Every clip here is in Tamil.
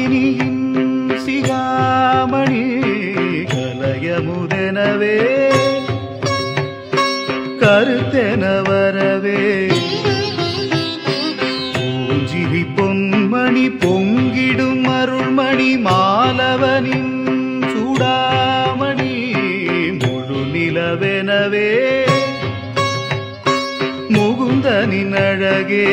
காசினியின் சிகாமணி கலயமுதெனவே கருத்தென வரவே பூஞ்சிரி பொன்மணி பொங்கிடும் அருள்மணி மாலவனின் சூடாமணி முழு நிலவெனவே முகுந்தனின் அழகே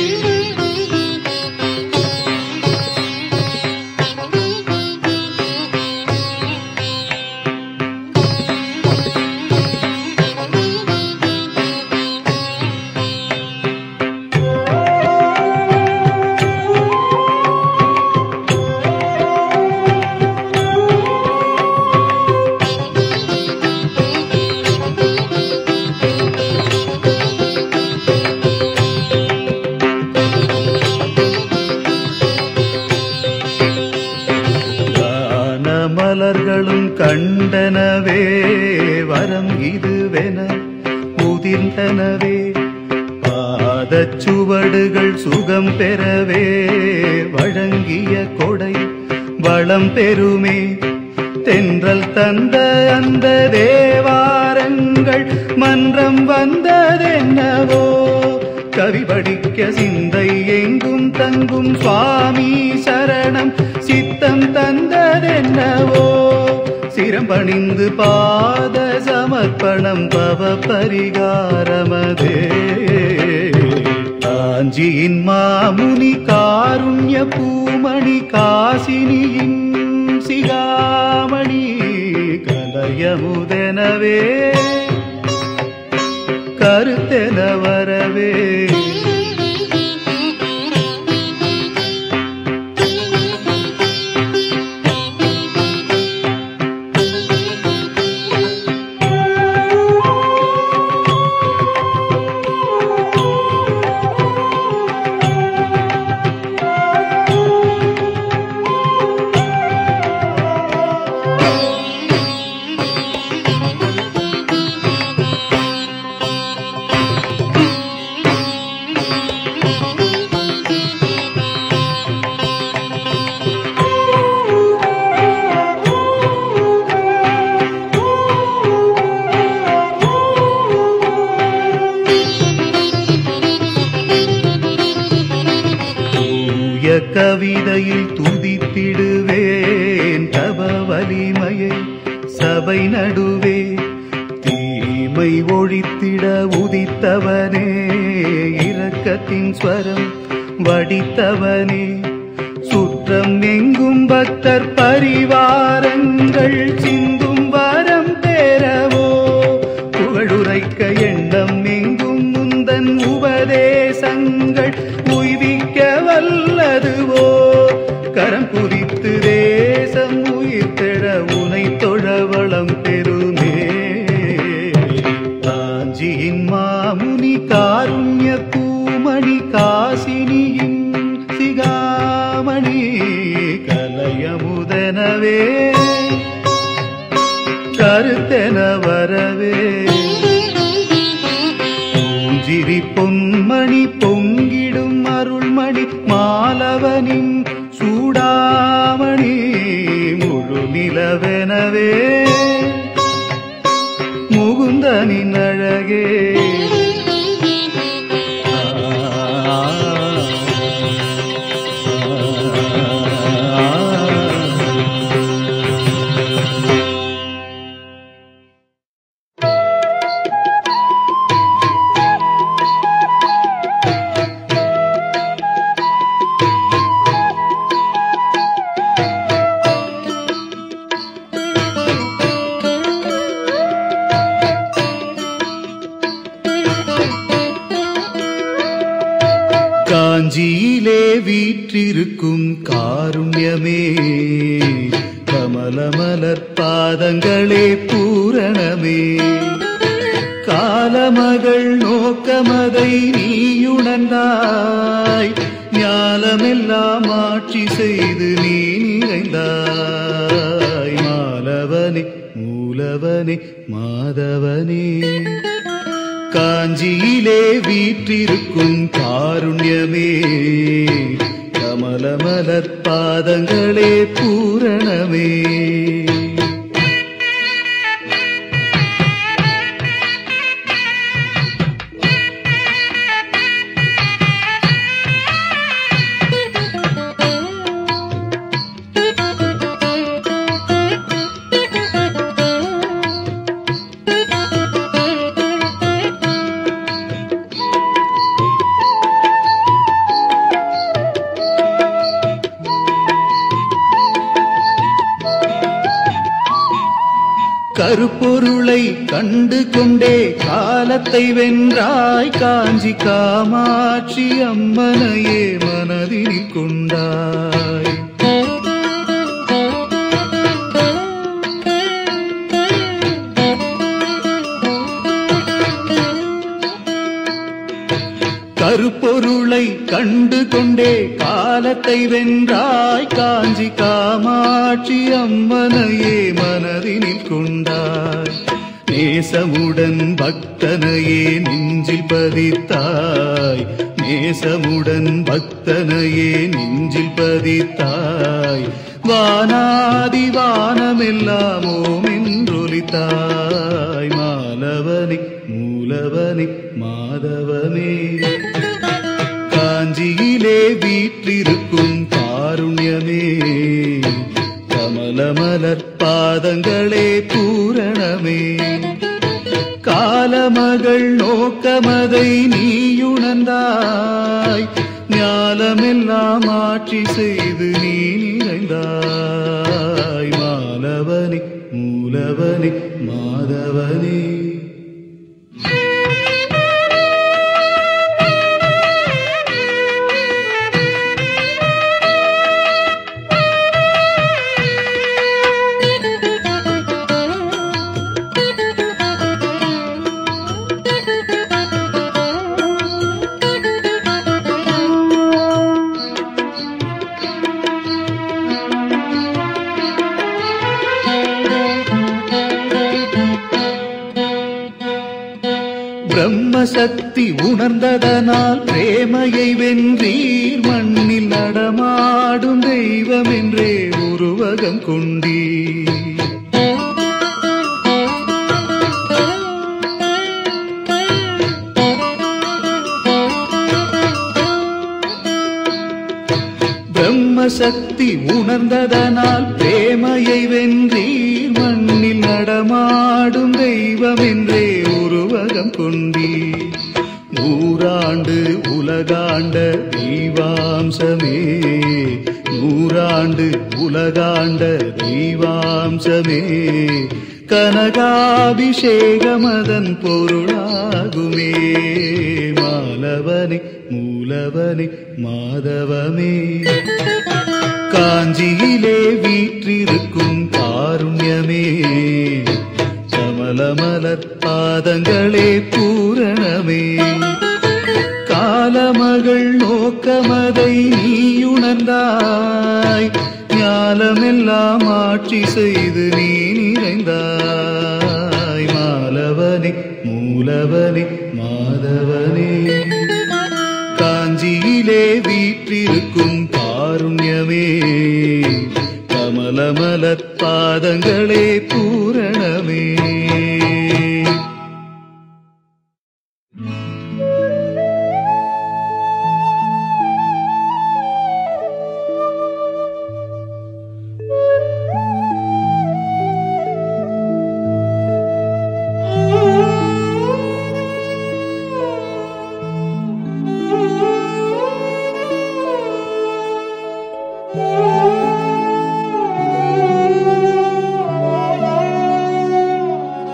கான மலர்களும் கண்டனவே வரம் இதுவென முதிர்ந்தனவே பாதச்சுவடுகள் சுகம் பெறவே வழங்கிய கொடை வளம் பெறுமே தென்றல் தந்த அந்த தேவாரங்கள் மன்றம் வந்ததென்னவோ கவி படிக்க சிந்தை எங்கும் தங்கும் சுவாமி சரணம் சித்தம் தந்ததென்னவோ சிரம்பணிந்து பாத சமர்ப்பணம் பவ பரிகாரமதே காஞ்சியின் மாமுனி காருண்ய பூமணி காசினியின் சிகாமணி கலயமுதெனவே கருத்தென வரவே தூய கவிதையில் துதித்திடுவேன் தவ வலிமையை சபை நடுவே தீமை ஒழித்திட உதித்தவனே இரக்கத்தின் ஸ்வரம் வடித்தவனே சுற்றம் எங்கும் பக்தர் பரிவாரங்கள் சிந்தும் வரம் பெறவோ புகழுரைக்க எண்ணம் எங்கும் முந்தன் உபதேசங்கள் உய்விக்க வல்லதுவோ கரம் குறித்து தேசம் உயிர்த்தெழ உனை தொழ வளம் பெறுமே காஞ்சியின் மாமுனி காருண்ய பூமணி காசினியின் சிகாமணி கலயமுதனவே கருத்தென வரவே பூஞ்சிரி பொன்மணி பொங்கிடும் அருள்மணி மாலவனின் சூடாமணி முழு நிலவெனவே முகுந்தனின் அழகே காஞ்சியிலே வீற்றிருக்கும் காருண்யமே கமலமலர் பாதங்களே பூரணமே காலமகள் நோக்கமதை நீயுணர்ந்தாய் ஞாலமெல்லாம் ஆட்சி செய்து நீ நிறைந்தாய் மாலவனே மூலவனே மாதவனே காஞ்சியிலே வீற்றிருக்கும் காருண்யமே கமலமலர் பாதங்களே பூரணமே கருப்பொருளை கண்டு கொண்டே காலத்தை வென்றாய் காஞ்சி காமாட்சி அம்மனையே மனதில் கொண்டாய் கருப்பொருளை கண்டு கொண்டே காலத்தை வென்றாய் காஞ்சி காமாட்சி அம்மனையே மனதினில் கொண்டாய் நேசமுடன் பக்தனையே நெஞ்சில் பதித்தாய் நேசமுடன் பக்தனையே நெஞ்சில் பதித்தாய் வானாதி வானமெல்லாம் ஓம் என்றொலித்தாய் மாலவனே மூலவனே மாதவனே காஞ்சியிலே வீற்றிருக்கும் காருண்யமே கமலமலர் பாதங்களே பூரணமே காலமகள் நோக்கமதை நீயுணர்ந்தாய் ஞாலமெல்லாம் ஆட்சி செய்து நீ நிறைந்தாய் மாலவனே மூலவனே மாதவனே பிரம்மசக்தி உணர்ந்ததனால் பிரேமையை வென்றீர் மண்ணில் நடமாடும் தெய்வம் என்றே உருவகம் கொண்டீர் பிரம்மசக்தி உணர்ந்ததனால் பிரேமையை வென்றீர் மண்ணில் நடமாடும் தெய்வம் என்றே உருவகம் கொண்டீர் நூறாண்டு உலகாண்ட தெய்வாம்சமே நூறாண்டு உலகாண்ட தெய்வாம்சமே கனகாபிஷேகமதன் பொருளாகுமே மாலவனே மூலவனே மாதவமே காஞ்சியிலே வீற்றிருக்கும் காருண்யமே கமலமலர் பாதங்களே பூரணமே காலமகள் நோக்கமதை நீயுணர்ந்தாய் ஞாலமெல்லாம் ஆட்சி செய்து நீ நிறைந்தாய் மாலவனே மூலவனே மாதவனே காஞ்சியிலே வீற்றிருக்கும் காருண்யமே கமலமலர் பாதங்களே பூரணமே Thank you.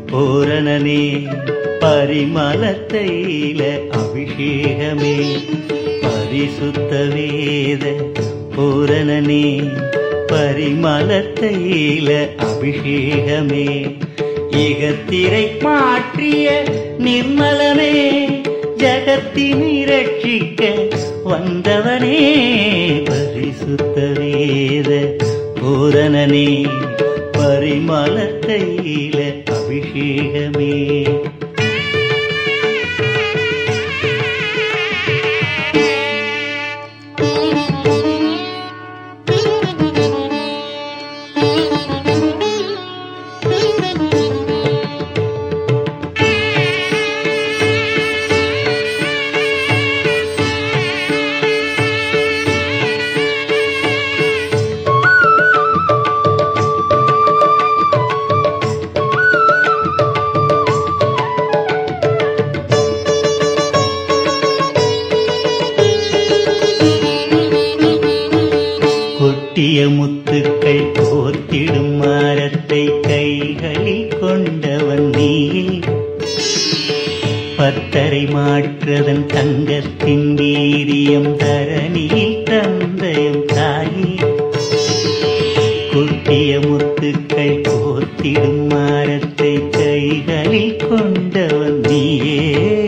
பூரணனே பரிமள தைல அபிஷேகமே பரிசுத்த வேத பூரணனே பரிமள தைல அபிஷேகமே இகத்திரை மாற்றிய நிர்மலமே ஜகத்தினை ரட்சிக்க வந்தவனே பரிசுத்த வேத பூரணனே பரிமள தைல அபிஷேகமே கொட்டிய முத்துக்கள் கோர்த்திடும் மரத்தை கைகளில் கொண்டவன் நீ பத்தரை மாற்றதன் தங்கத்தின் வீரியம் தரணியில் தந்தயம் தாயே கொட்டிய முத்துக்கள் கோர்த்திடும் மரத்தை கைகளில் கொண்டவன் நீயே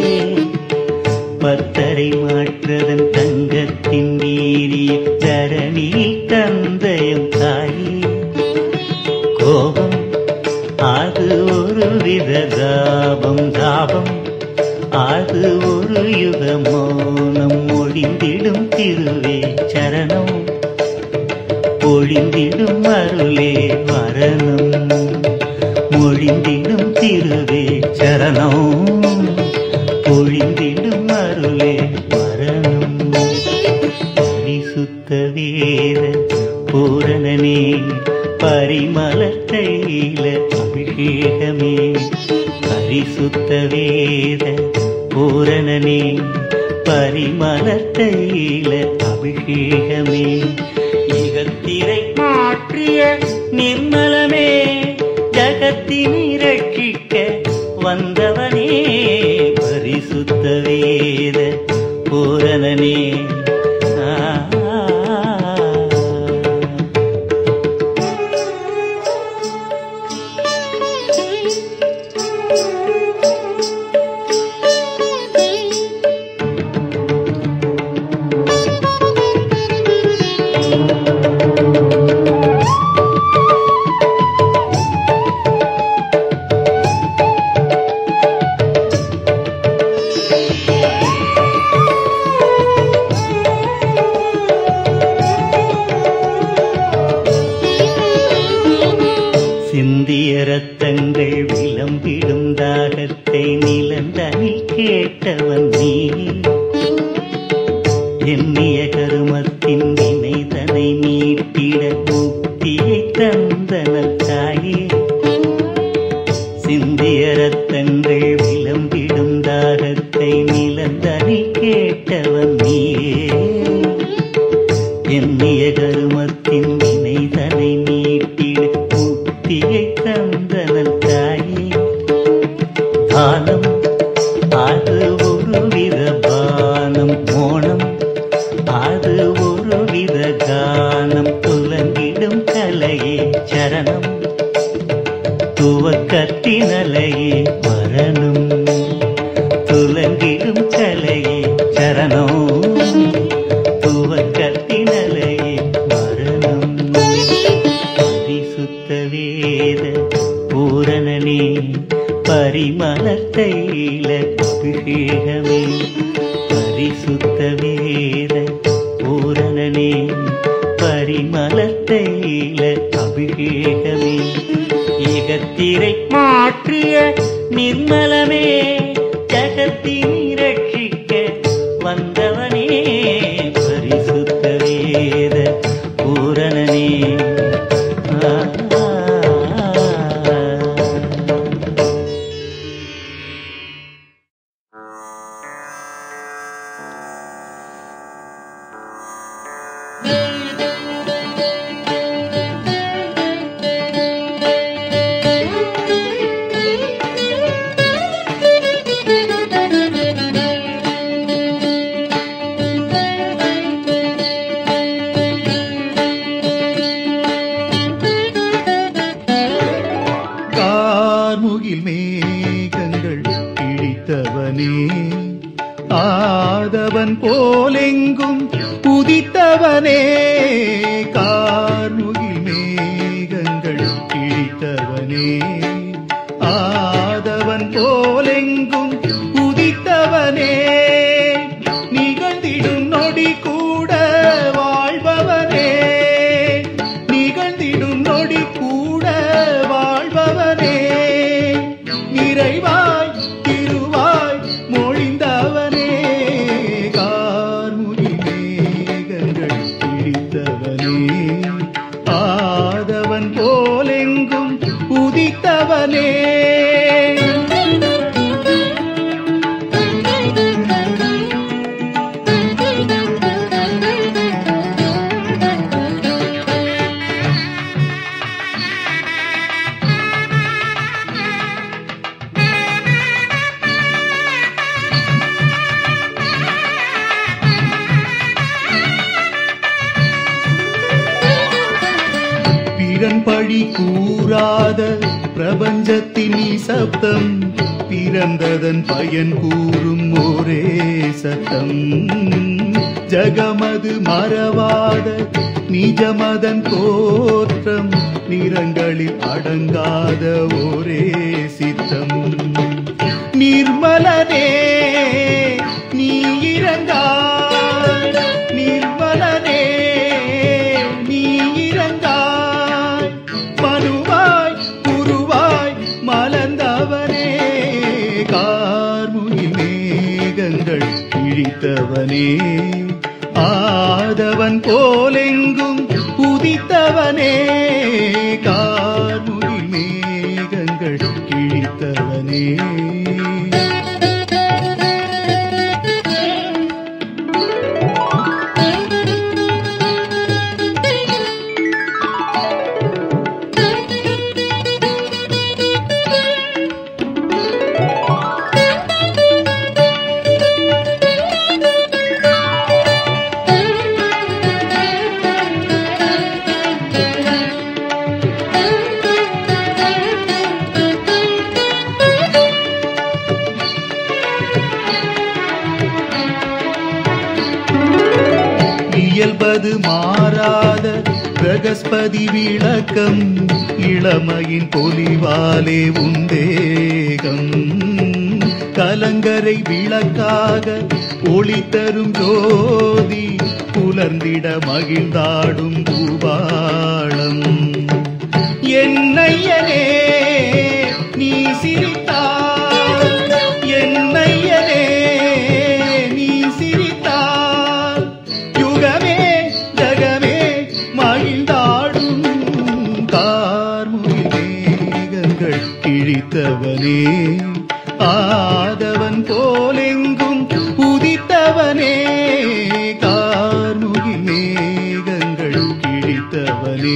பத்தரை மாற்றதன் தங்கத்தின் வீரிய தரணியில் தந்தயம் தாயே கோபம் அது ஒரு வித தாபம் தாபம் அது ஒரு யுக மௌனம் ஒளிந்திடும் திருவே சரணம் ஒளிந்திடும் அருளே வரணும் மொழிந்திடும் திருவே சரணம் பொழிந்திடும் அருளே வரணும் பரிசுத்த வேத பூரணனே பரிமள தைல அபிஷேகமே பரிசுத்த வேத பூரணனே பரிமள தைல அபிஷேகமே இகத்திரை மாற்றிய நிர்மலமே ஜகத்தினை ரட்சிக்க வந்தவனே பரிசுத்த வேத பூரணனே ஆ சிந்திய ரத்தங்கள் விளம்பிடும் தாகத்தை நிலந்தனில் கேட்டவன் நீ எண்ணிய கருமத்தின் வினைதனை மீட்டிட முக்தியை தந்தனல் தாயே சிந்திய ரத்தங்கள் விளம்பிடும் தாகத்தை நிலந்தனில் கேட்டவன் நீயே எண்ணிய கருமத்தின் வினைதனை நீட்டிட முக்தியை தந்தனல் தாயே தானம் அது ஒரு வித பானம் மோனம் அது ஒரு வித கானம் துலங்கிடும் கலையே சரணம் துவக்கத்தினலையே வரணும் துலங்கிடும் கலையே சரணம் துவக்கத்தினலையே வரணும் பரிசுத்த வேத பூரணனே பரிமள தைல அபிஷேகமே பரிசுத்த வேத பூரணனே பரிமள தைல அபிஷேகமே இகத்திரை மாற்றிய நிர்மலமே ஜகத்தினை ரட்சிக்க வந்தவனே பரிசுத்த வேத பூரணனே ஆ, ஆ, ஆ. Thank you. மேகங்கள் கிழித்தவனே ஆதவன் போலெங்கும் உதித்தவனே கார்முகில் மேகங்கள் கிழித்தவனே ஆதவன் போலெங்கும் உதித்தவனே நிகழ்ந்திடும் நொடி கூட வாழ்பவனே நிகழ்ந்திடும் நொடி கூட வாழ்பவனே நிறைவாய் திருவாய் மொழிந்தவனே கார்முகி மேகங்கள் பிடித்தவனே ஆதவன் போலெங்கும் உதித்தவனே பிறன் பழி கூறாத பிரபஞ்சத்தின் சப்தம் பிறந்ததன் பயன் கூறும் ஒரே சத்தம் ஜகமது மறவாத நிஜமதன் தோற்றம் நிறங்களில் அடங்காத ஒரே சித்தம் நிர்மலனே நீ இறங்காய் நிர்மலனே நீ இறங்காய் மனுவாய் குருவாய் மலர்ந்தவனே கார்முகில் மேகங்கள் கிழித்தவனே ஆதவன் போலெங்கும் உதித்தவனே கார்முகில் மேகங்கள் கிழித்தவனே இயல்பது மாறாத பிரகஸ்பதி விளக்கம் இளமையின் பொலிவாலே உந்தேகம் கலங்கரை விளக்காக ஒளி தரும் ஜோதி புலர்ந்திட மகிழ்ந்தாடும் பூபாளம் என்னையனே நீ சிரித்தால் என்னையனே நீ சிரித்தால் யுகமே ஜகமே மகிழ்ந்தாடும் கார்முகில் மேகங்கள் கிழித்தவனே ஆதவன் போலெங்கும் உதித்தவனே கார்முகில் மேகங்கள் கிழித்தவனே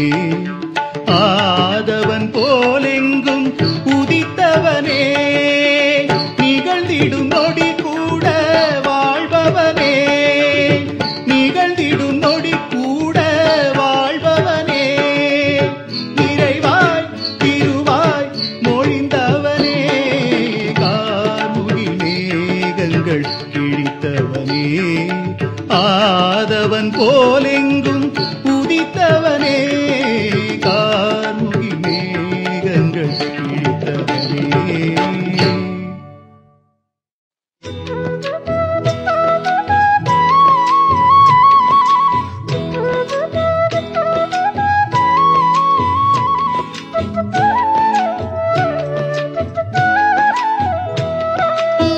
ஆதவன் போலெங்கும் உதித்தவனே நிகழ்ந்திடும் நொடி கூட வாழ்பவனே நிகழ்ந்திடும் நொடி கூட வாழ்பவனே நிறைவாய் திருவாய் மொழிந்தவனே கார்முகில் மேகங்கள் கிழித்தவனே ஆதவன் போலெங்கும் உதித்தவனே கார்முகில் மேகங்கள் கிழித்தவனே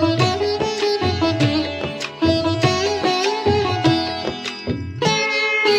Thank you.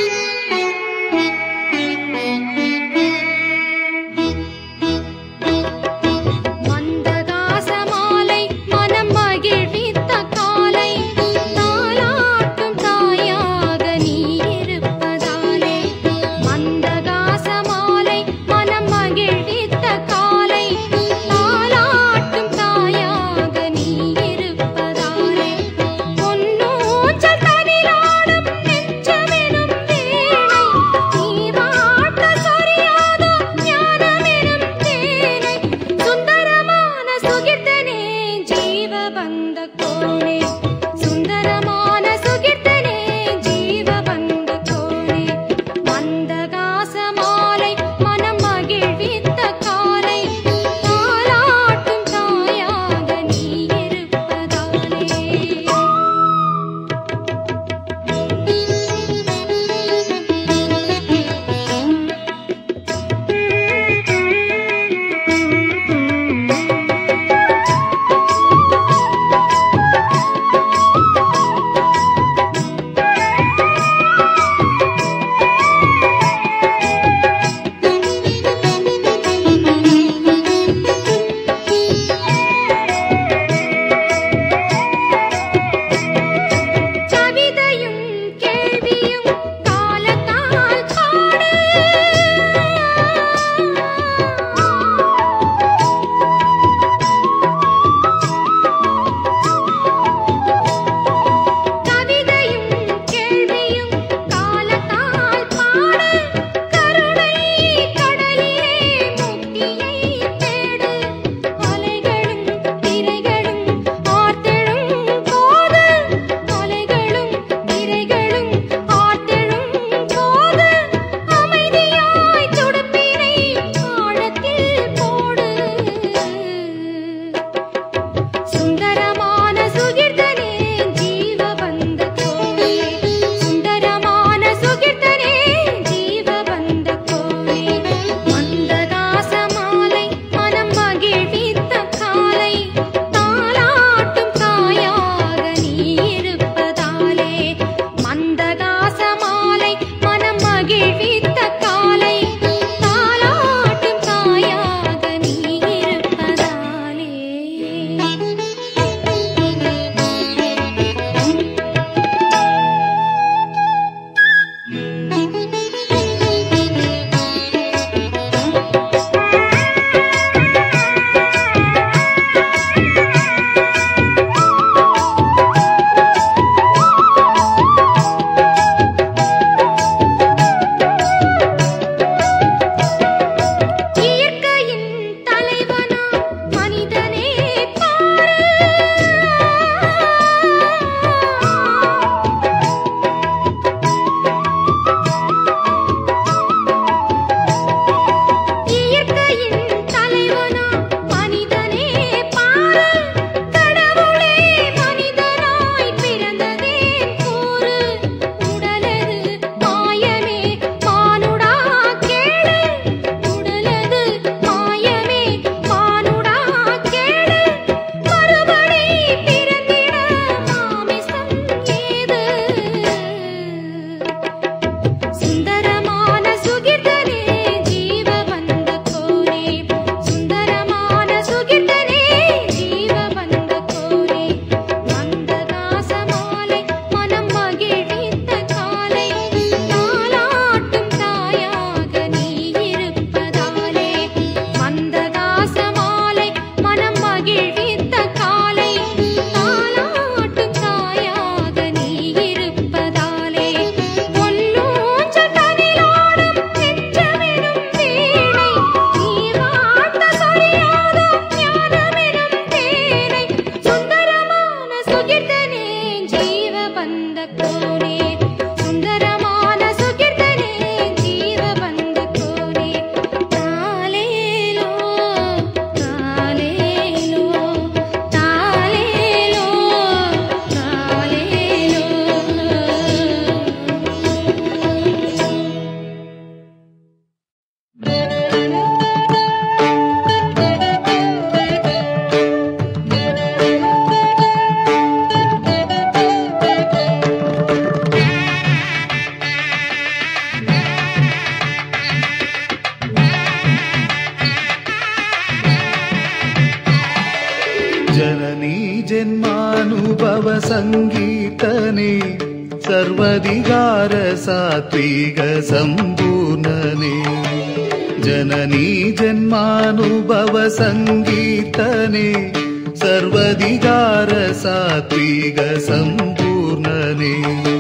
ಜನನೀ ಜನ್ಮಾನುಭವ ಸಂಗೀತನೆ ಸರ್ವಧಿಗಾರ ಸಾತ್ವಿಕ ಸಂಪೂರ್ಣನೆ ಜನನೀ ಜನ್ಮಾನುಭವ ಸಂಗೀತನೆ ಸರ್ವಧಿಗಾರ ಸಾತ್ವಿಕ ಸಂಪೂರ್ಣನೆ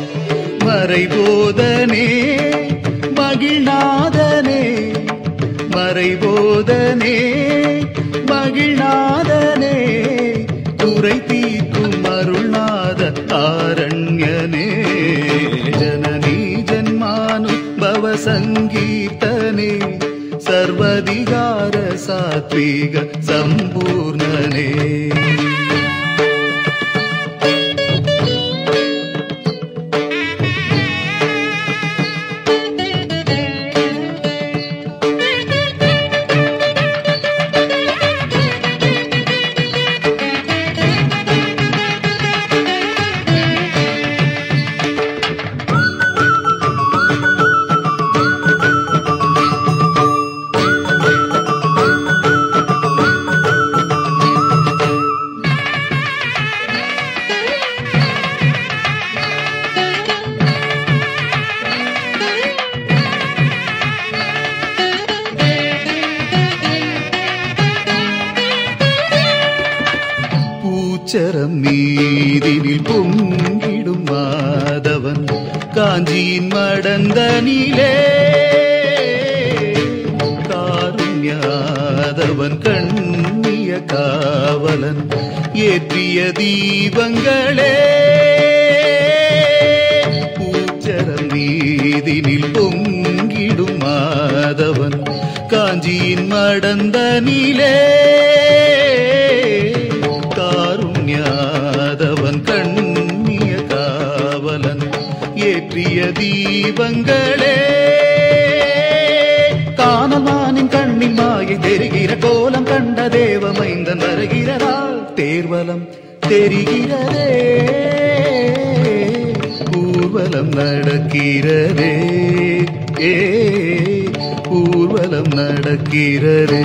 மறைபோதனே மகிழ்நாதனே மறைபோதனே மகிழ்நாதனே குறை தீர்க்கும் அருள்நாத ஆரண்யனே ஜனனி ஜன்மானு பவ சங்கீதனே சர்வதிகார சாத்விக சம்பூர்ணனே பூச்சரம் மீதினில் பொங்கிடும் மாதவன் காஞ்சியின் மடந்தனிலே காருண்யாதவன் கண்ணிய காவலன் ஏற்றிய தீபங்களே பூச்சரம் மீதினில் பொங்கிடும் மாதவன் காஞ்சியின் மடந்தனிலே காருண்யாதவன் கண்ணிய காவலன் ஏற்றிய தீபங்களே காணமானின் கண்ணின் மாயை தெரிகிற கோலம் கண்ட தேவமைந்தன் வருகிறதா தேர்வலம் தெரிகிறதே ஊர்வலம் நடக்கிறதே ஏ ஊர்வலம் நடக்கிறதே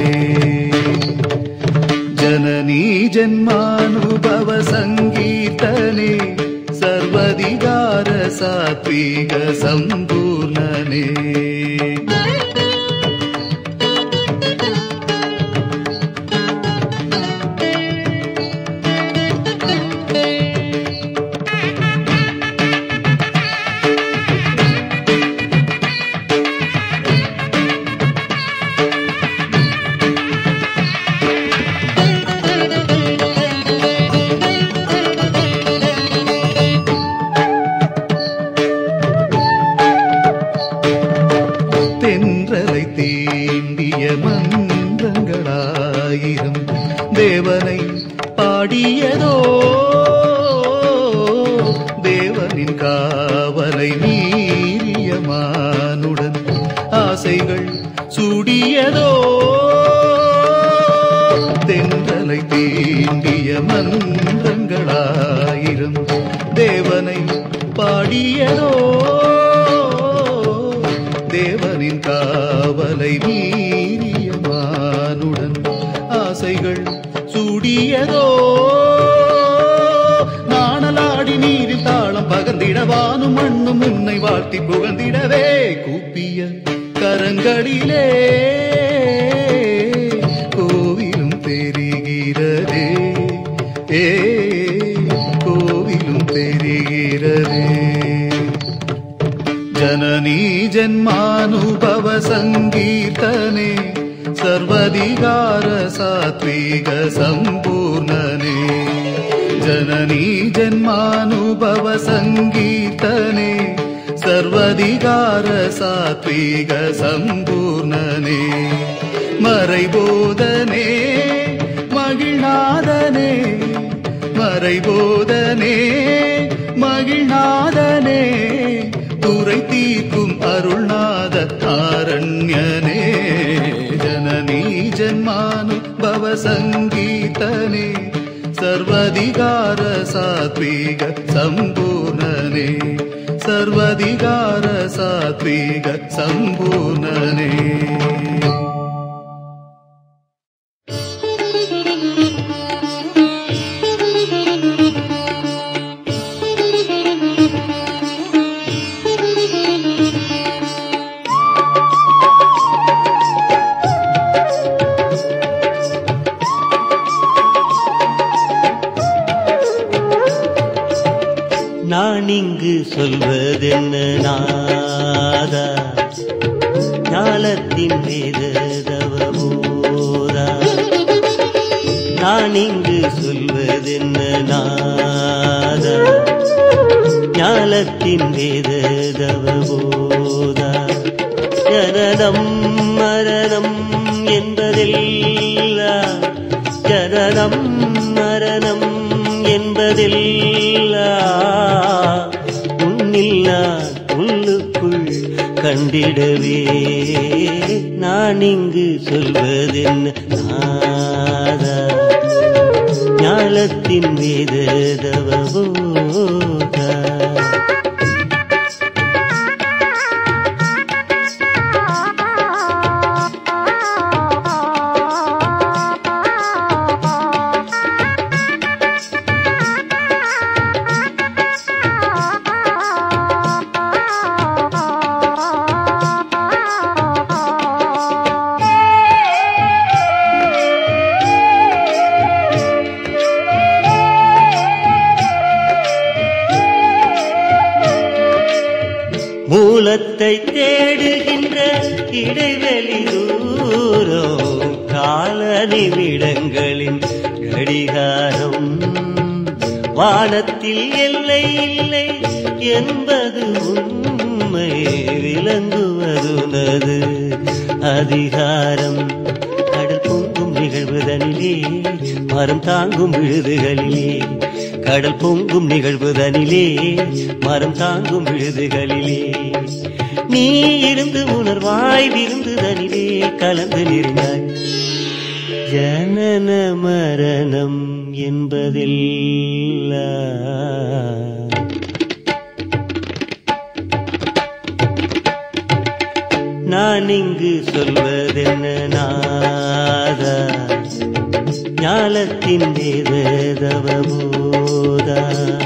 ಜನನೀ ಜನ್ಮಾನುಭವ ಸಂಗೀತನೆ ಸರ್ವಧಿಗಾರ ಸಾತ್ವಿಕ ಸಂಪೂರ್ಣನೆ தென்றலை தீண்டிய மன்றங்களாயிரம் தேவனை பாடியதோ தேவனின் காவலை மீறிய மானுடன் ஆசைகள் சூடியதோ தென்றலை தீண்டிய மன்றங்களாயிரம் தேவனை பாடியதோ தேவனின் காவலை மீறிய மானுடன் ஆசைகள் சூடியதோ நாணலாடி நீரில் தாளம் பகந்திடவானும் மண்ணும் உன்னை வாழ்த்தி புகழ்ந்திடவே கூப்பிய கரங்களிலே கோவிலும் தெரிகிறதே ஏ கோவிலும் தெரிகிறதே ಜನನೀ ಜನ್ಮಾನುಭವ ಸಂಗೀತನೆ ಸರ್ವಧಿಗಾರ ಸಾತ್ವಿಕ ಸಂಪೂರ್ಣನೆ ಜನನೀ ಜನ್ಮಾನುಭವ ಸಂಗೀತನೆ ಸರ್ವಧಿಗಾರ ಸಾತ್ವಿಕ ಸಂಪೂರ್ಣನೆ மறைபோதனே மகிழ்நாதனே மறைபோதனே மகிழ்நாதனே துறை தீர்க்கும் அருள்நாத ஆரண்யனே ஜனனீ ஜன்மானு பவ சங்கீதனே சர்வதிகார சாத்விக சம்பூர்ணனே சர்வதிகார சாத்விக சம்பூர்ணனே நான் இங்கு சொல்வதென்ன நாதா ஞாலத்தின் வேதவபோதா நான் இங்கு சொல்வதென்ன நாதா ஞாலத்தின் வேதவபோதா ஜனனம் மரணம் என்பதெல்லாம் ஜனனம் மரணம் என்பதெல்லாம் உன்னில் நான் உள்ளுக்குள் கண்டிடவே நான் இங்கு சொல்வதென்ன நாதா ஞாலத்தின் வேதவபோதா மூலத்தை தேடுகின்ற இடைவெளி தூரம் கால நிமிடங்களின் கடிகாரம் வானத்தில் எல்லை இல்லை என்பது உண்மை விளங்குவதுனது அதிகாரம் கடல் பொங்கும் நிகழ்வுதனிலே மரம் தாங்கும் விழுதுகளிலே கடல் பொங்கும் நிகழ்வுதனிலே மரம் தாங்கும் விழுதுகளிலே நீ இருந்து உணர்வாய் விருந்துதனிலே கலந்து நிற்காய் ஜனன மரணம் என்பதில்லை நான் இங்கு சொல்வதென்ன நாதா ஞாலத்தின் தேவதவபோதா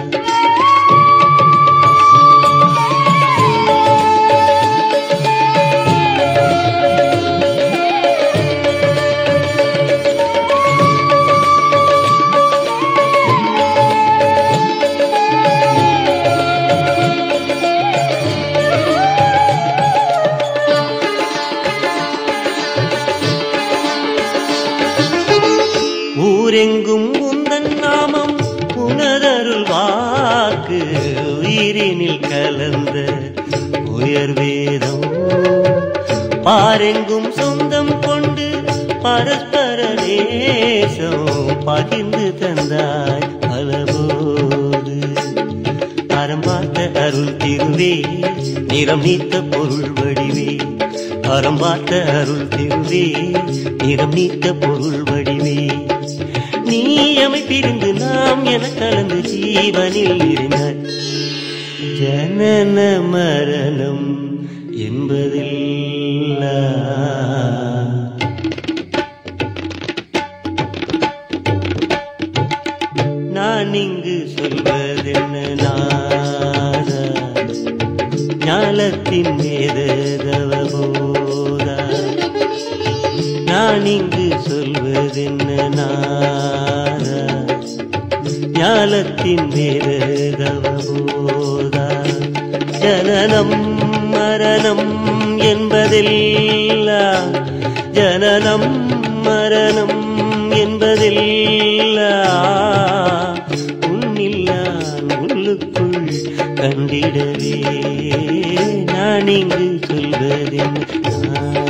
ஊரெங்கும் உந்தன் நாமம் உணரருள் வாக்கு உயிரினில் கலந்த உயர் வேதம் பாரெங்கும் சொந்தம் கொண்டு பரஸ்பர நேசம் பகிர்ந்து தந்தாய் பலபோது அறம் பார்த்த அருள் திருவே நிறம் நீத்த பொருள் வடிவே அறம் பார்த்த அருள் திருவே நிறம் நீத்த பொருள் வடிவே நீ அமைப்பிருந்து நாம் என கலந்து ஜீவனில் இருந்தாய் ஜனன மரணம் என்பதில்லை நான் இங்கு சொல்வதென்ன நாதா ஞாலத்தின் வேதவபோதா நான் இங்கு சொல்வதென்ன நாதா ஞாலத்தின் வேதவபோதா ஜனனம் மரணம் என்பதெல்லாம் ஜனனம் மரணம் என்பதெல்லாம் உன்னில் நான் உள்ளுக்குள் கண்டிடவே நான் இங்கு சொல்வதென்ன